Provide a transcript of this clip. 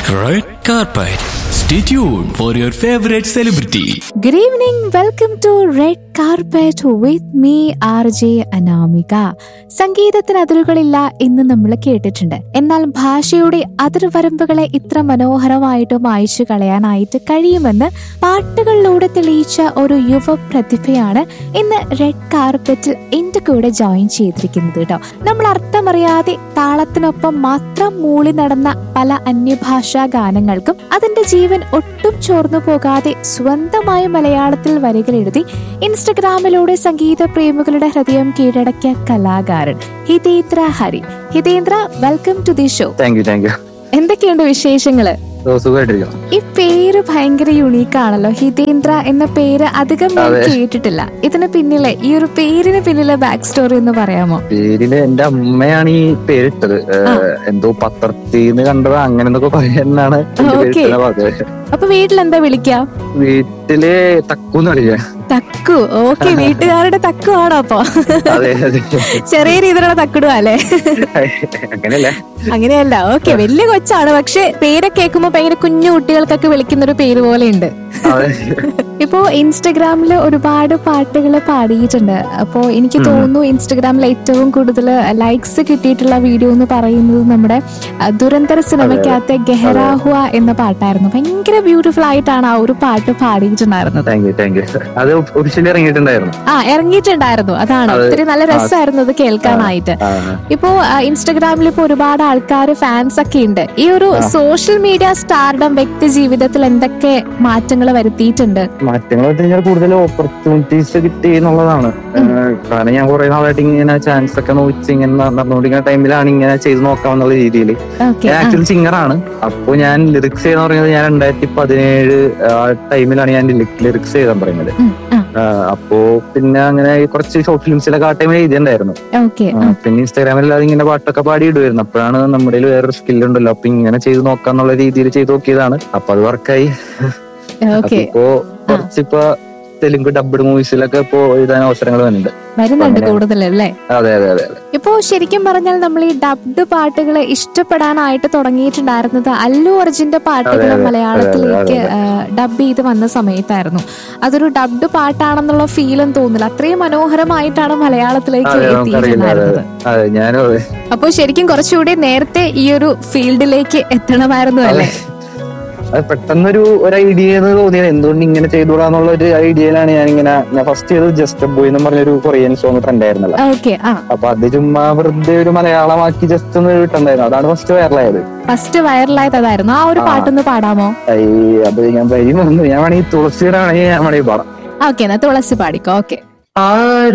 Red carpet. Stay tuned for your favorite celebrity. Good evening. Welcome to Red Carpet with me, R J Anamika സംഗീതത്തിന് അതിരുകളില്ല എന്ന് നമ്മൾ കേട്ടിട്ടുണ്ട് എന്നാൽ ഭാഷയുടെ അതിർവരമ്പുകളെ ഇത്ര മനോഹരമായിട്ട് മായ്ച്ചു കളയാനായിട്ട് കഴിയുമെന്ന് പാട്ടുകളിലൂടെ തെളിയിച്ച ഒരു യുവ പ്രതിഭയാണ് ഇന്ന് റെഡ് കാർപ്പറ്റിൽ എന്റെ കൂടെ ജോയിൻ ചെയ്തിരിക്കുന്നത് കേട്ടോ നമ്മൾ അർത്ഥമറിയാതെ താളത്തിനൊപ്പം മാത്രം മൂളി നടന്ന പല അന്യഭാഷാ ഗാനങ്ങൾക്കും അതിന്റെ ജീവൻ ഒട്ടും ചോർന്നു പോകാതെ സ്വന്തമായി മലയാളത്തിൽ വരികൾ എഴുതി ഇൻസ്റ്റഗ്രാമിലൂടെ സംഗീത പ്രേമികളുടെ ഹൃദയം കീഴടക്കിയ കലാകാരൻ Hitendra Hari Hitendra welcome to the show thank you thank you എന്തൊക്കെയുണ്ട് വിശേഷങ്ങള് സുഖമായിട്ടിരിക്കുന്നു ഈ പേര് ഭയങ്കര യുണീക്ക് ആണല്ലോ ഹിതേന്ദ്ര എന്ന പേര് അധികം ഞാൻ അതെ. കേട്ടിട്ടില്ല ഇതിന് പിന്നിലെ ഈ ഒരു പേരിന് പിന്നിലെ ബാക്ക് സ്റ്റോറി എന്ന് പറയാമോ പേരില് എന്റെ അമ്മയാണ് ഈ പേരിട്ടത് ഏഹ്, എന്തോ പത്രത്തിൽ നിന്ന് കണ്ടത് അങ്ങനെ എന്നൊക്കെ പറയാനാണ് എന്റെ Okay. പേരിട്ടുള്ള പറഞ്ഞത് അപ്പൊ വീട്ടിൽ എന്താ വിളിക്കാം വീട്ടില് തക്കൂന്ന് അറിയാ തക്കു ഓക്കെ വീട്ടുകാരുടെ തക്കു ആണോ അപ്പൊ അതെ അതെ ചെറിയ രീതിയിലുള്ള തക്കുടുവാ അല്ലേ അങ്ങനെയല്ല അങ്ങനെയല്ല ഓക്കെ വലിയ കൊച്ചാണ് പക്ഷെ പേരൊക്കെ കേൾക്കുമ്പോ ഭയങ്കര കുഞ്ഞു കുട്ടികൾക്കൊക്കെ വിളിക്കുന്ന ഒരു പേര് പോലെ ഉണ്ട് അതെ ഇപ്പോ ഇൻസ്റ്റഗ്രാമിൽ ഒരുപാട് പാട്ടുകൾ പാടിയിട്ടുണ്ട് അപ്പോ എനിക്ക് തോന്നുന്നു ഇൻസ്റ്റഗ്രാമിൽ ഏറ്റവും കൂടുതൽ ലൈക്സ് കിട്ടിയിട്ടുള്ള വീഡിയോ എന്ന് പറയുന്നത് നമ്മുടെ അഹ്, ദുരന്തര സിനിമയ്ക്കകത്തെ ഗെഹറാഹുവ എന്ന പാട്ടായിരുന്നു ഭയങ്കര ബ്യൂട്ടിഫുൾ ആയിട്ടാണ് ആ ഒരു പാട്ട് പാടിയിട്ടുണ്ടായിരുന്നത് താങ്ക് യു താങ്ക് യു അത് ഒഫീഷ്യലി ഇറങ്ങിയിട്ടുണ്ടായിരുന്നു ആ ഇറങ്ങിയിട്ടുണ്ടായിരുന്നു അതാണ് അതെ. ഒത്തിരി നല്ല രസമായിരുന്നു അത് കേൾക്കാനായിട്ട് ആ, ഇപ്പോ ആ, ഇൻസ്റ്റഗ്രാമിൽ ഇപ്പോ ഒരുപാട് ആൾക്കാർ ഫാൻസ് ഒക്കെ ഉണ്ട് ഈ ഒരു സോഷ്യൽ മീഡിയ സ്റ്റാർഡം വ്യക്തി ജീവിതത്തിൽ എന്തൊക്കെ മാറ്റങ്ങൾ വരുത്തിയിട്ടുണ്ട് മാറ്റങ്ങൾ വെച്ച് കഴിഞ്ഞാൽ കൂടുതൽ ഓപ്പർച്യൂണിറ്റീസ് കിട്ടി എന്നുള്ളതാണ് ഏഹ്, കാരണം ഞാൻ കുറെ നാളായിട്ട് ഇങ്ങനെ ചാൻസ് ഒക്കെ നോക്കി ഇങ്ങനെ നടന്നുകൊണ്ടിരിക്കുന്ന ടൈമിലാണ് ഇങ്ങനെ ചെയ്ത് നോക്കാമെന്നുള്ള രീതിയിൽ ഓക്കെ ഞാൻ ആക്ച്വലി സിംഗറാണ് അപ്പൊ ഞാൻ ലിറിക്സ് ചെയ്തെന്ന് പറയുന്നത് ഞാൻ രണ്ടായിരത്തി പതിനേഴ് ആ ടൈമിലാണ് ഞാൻ ലിറിക്സ് ചെയ്തെന്ന് പറയുന്നത് ആ, അപ്പോ പിന്നെ അങ്ങനെ കുറച്ച് ഷോർട്ട് ഫിലിംസിലൊക്കെ ആ ടൈമിൽ എഴുതിയിട്ടുണ്ടായിരുന്നു ഓക്കെ ആ, പിന്നെ ഇൻസ്റ്റാഗ്രാമിൽ അത് ഇങ്ങനെ പാട്ടൊക്കെ പാടി ഇടുമായിരുന്നു അപ്പോഴാണ് നമ്മുടെ കയ്യിൽ വേറൊരു സ്കിൽ ഉണ്ടല്ലോ അപ്പൊ ഇങ്ങനെ ചെയ്ത് നോക്കാന്നുള്ള രീതിയിൽ ചെയ്ത് നോക്കിയതാണ് അപ്പൊ അത് വർക്കായി ഓക്കെ ഇപ്പോ കുറച്ചിപ്പോ തെലുങ്ക് ഡബ്ഡ് മൂവീസിലൊക്കെ ഇപ്പോ എഴുതാൻ അവസരങ്ങൾ വന്നിട്ടുണ്ട് വരുന്നുണ്ട് അങ്ങനെ. കൂടുതലല്ലേ അതെ അതെ അതെ അതെ ഇപ്പോ ശരിക്കും പറഞ്ഞാൽ നമ്മൾ ഈ ഡബ്ഡ് പാട്ടുകൾ ഇഷ്ടപ്പെടാനായിട്ട് തുടങ്ങിയിട്ടുണ്ടായിരുന്നത് അല്ലു അർജുന്റെ പാട്ടുകൾ അതെ, അതെ, മലയാളത്തിലേക്ക് അതെ, ഡബ് ചെയ്ത് വന്ന സമയത്തായിരുന്നു അതൊരു ഡബ്ഡ് പാട്ടാണെന്നുള്ള ഫീലും തോന്നില്ല അത്രയും മനോഹരമായിട്ടാണ് മലയാളത്തിലേക്ക് അതെ നമുക്കറിയില്ല അതെ എത്തിയിട്ടുണ്ടായിരുന്നത് അതെ ഞാനും അതെ അപ്പോൾ ശരിക്കും കുറച്ചുകൂടി നേരത്തെ ഈ ഒരു ഫീൽഡിലേക്ക് എത്തണമായിരുന്നു അല്ലേ അത് പെട്ടെന്നൊരു ഒരു ഐഡിയ എന്ന് തോന്നിയത് എന്തുകൊണ്ട് ഇങ്ങനെ ചെയ്തുകൂടാന്നുള്ള ഒരു ഐഡിയയിലാണ് ഞാൻ ഇങ്ങനെ ഞാൻ ഫസ്റ്റ് ചെയ്തത് ജസ്റ്റ് ബോയ് എന്ന് പറഞ്ഞൊരു കൊറിയൻ സോങ് ട്രെൻഡ് ആയിരുന്നല്ലോ ഓക്കെ ആ അപ്പൊ അത് ചുമ്മാ വെറുതെ ഒരു മലയാളമാക്കി ജസ്റ്റ് ഒന്ന് ഇട്ടുണ്ടായിരുന്നു അതാണ് ഫസ്റ്റ് വൈറലായത് ഫസ്റ്റ് വൈറലായത് അതായിരുന്നു ആ ഒരു ആ. പാട്ടൊന്ന് പാടാമോ ഈ അത് ഞാൻ വരി മറന്നു ഞാൻ വേണമെങ്കിൽ തുളസിയുടെ ആണെങ്കിൽ ഞാൻ വേണമെങ്കിൽ പാടാം ഓക്കെ എന്നാ തുളസി പാടിക്കോ ഓക്കെ ആര്